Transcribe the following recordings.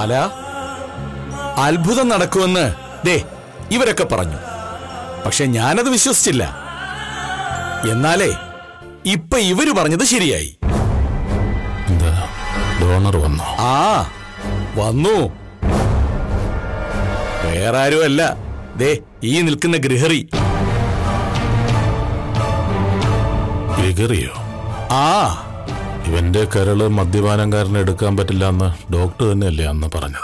ബാല അത്ഭുതം നടക്കുമെന്ന് ദേ ഇവരൊക്കെ പറഞ്ഞു പക്ഷെ ഞാനത് വിശ്വസിച്ചില്ല എന്നാലേ ഇപ്പൊ ഇവര് പറഞ്ഞത് ശരിയായി എന്താ ഡോണർ വന്നോ ആ വന്നു വേറെ ആരും അല്ല ദേ ഈ നിൽക്കുന്ന ഗൃഹറി വികറിയോ ആ ഇവന്റെ കരള് മദ്യപാനംകാരന് എടുക്കാൻ പറ്റില്ല എന്ന് ഡോക്ടർ തന്നെയല്ലേ അന്ന് പറഞ്ഞത്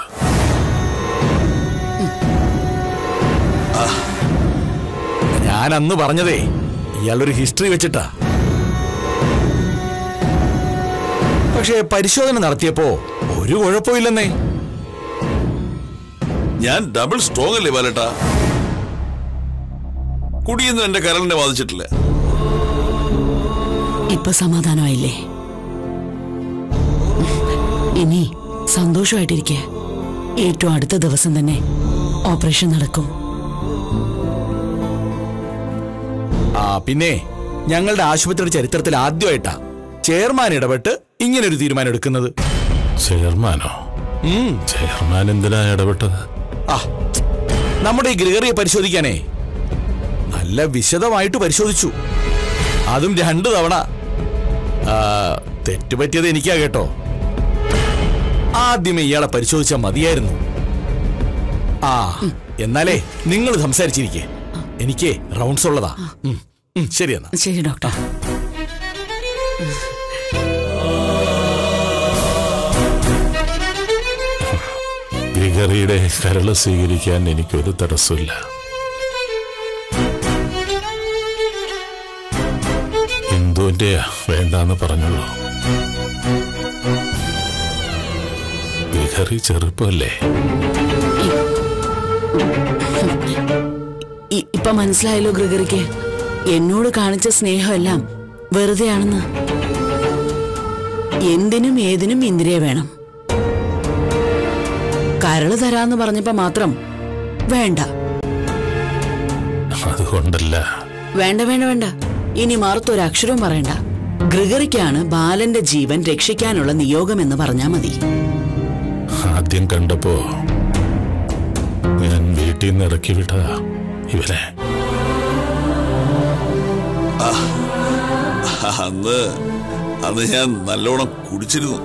ഞാൻ അന്ന് പറഞ്ഞതേ ഇയാളൊരു ഹിസ്റ്ററി വെച്ചിട്ടാ പക്ഷേ പരിശോധന നടത്തിയപ്പോ ഒരു കുഴപ്പമില്ലെന്നേ ഞാൻ ഡബിൾ സ്ട്രോങ് അല്ലേ ബാലേട്ടാ കുടിയൊന്നും എന്റെ കരളിനെ ബാധിച്ചിട്ടില്ല ഇപ്പൊ സമാധാനമായില്ലേ ഇനി സന്തോഷമായിട്ടിരിക്കെ ഏറ്റവും അടുത്ത ദിവസം തന്നെ ഓപ്പറേഷൻ നടക്കും ആ പിന്നെ ഞങ്ങളുടെ ആശുപത്രിയുടെ ചരിത്രത്തിൽ ആദ്യമായിട്ടാ ചെയർമാൻ ഇടപെട്ട് ഇങ്ങനൊരു തീരുമാനം എടുക്കുന്നത് ചെയർമാനോ ഉം. ചെയർമാൻ എന്തിനാ ഇടപെട്ടത് ആ നമ്മുടെ ഈ ഗ്രിഗറിയെ പരിശോധിക്കാനേ നല്ല വിശദമായിട്ട് പരിശോധിച്ചു അതും രണ്ടു തവണ ആ, തെറ്റുപറ്റിയത് എനിക്കാ കേട്ടോ ആദ്യമേ ഇയാളെ പരിശോധിച്ചാൽ മതിയായിരുന്നു ആ എന്നാലേ നിങ്ങൾ സംസാരിച്ചിരിക്കേ എനിക്ക് റൗണ്ട്സ് ഉള്ളതാ ഉം, ഉം, ശരി എന്നാ ശരി ഡോക്ടർ വികറിയുടെ കരള് സ്വീകരിക്കാൻ എനിക്കൊരു തടസ്സമില്ല ഹിന്ദുവിന്റെ വേണ്ടാന്ന് പറഞ്ഞുള്ളൂ വികറി ചെറുപ്പമല്ലേ ഇ- ഇപ്പൊ മനസ്സിലായല്ലോ ഗ്രിഗറിക്ക് എന്നോട് കാണിച്ച സ്നേഹമെല്ലാം വെറുതെയാണെന്ന് എന്തിനും ഏതിനും ഇന്ദ്രിയ വേണം കരള് തരാന്ന് പറഞ്ഞപ്പോ മാത്രം വേണ്ട അതുകൊണ്ടല്ല വേണ്ട വേണ്ട വേണ്ട ഇനി മറുത്തൊരു അക്ഷരവും പറയണ്ട ഗ്രിഗറിക്കാണ് ബാലന്റെ ജീവൻ രക്ഷിക്കാനുള്ള നിയോഗം എന്ന് പറഞ്ഞാ മതി ആദ്യം കണ്ടപ്പോ ഞാൻ വീട്ടിൽ നിന്ന് ഇറക്കി വിട്ട ഇവനെ അന്ന് അന്ന് ഞാൻ നല്ലോണം കുടിച്ചിരുന്നു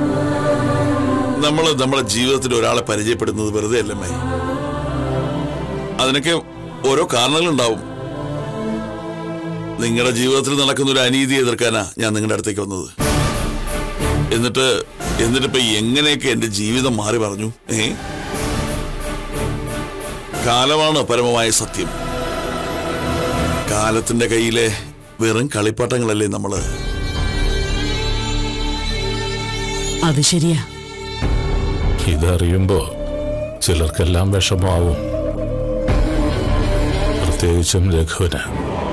നമ്മൾ നമ്മുടെ ജീവിതത്തിൽ ഒരാളെ പരിചയപ്പെടുന്നത് വെറുതെ അല്ലമ്മേ അതിനൊക്കെ ഓരോ കാരണങ്ങളുണ്ടാവും നിങ്ങളുടെ ജീവിതത്തിൽ നടക്കുന്ന ഒരു അനീതി എതിർക്കാനാ ഞാൻ നിങ്ങളുടെ അടുത്തേക്ക് വന്നത് എന്നിട്ട് എന്നിട്ടിപ്പോ എങ്ങനെയൊക്കെ എന്റെ ജീവിതം മാറി പറഞ്ഞു ഏ കാലമാണ് പരമമായ സത്യം കാലത്തിന്റെ കയ്യിലെ വെറും കളിപ്പാട്ടങ്ങളല്ലേ നമ്മള് അത് ശരിയാ ഇതറിയുമ്പോ ചിലർക്കെല്ലാം വിഷമാവും പ്രത്യേകിച്ചും രഘുവിന്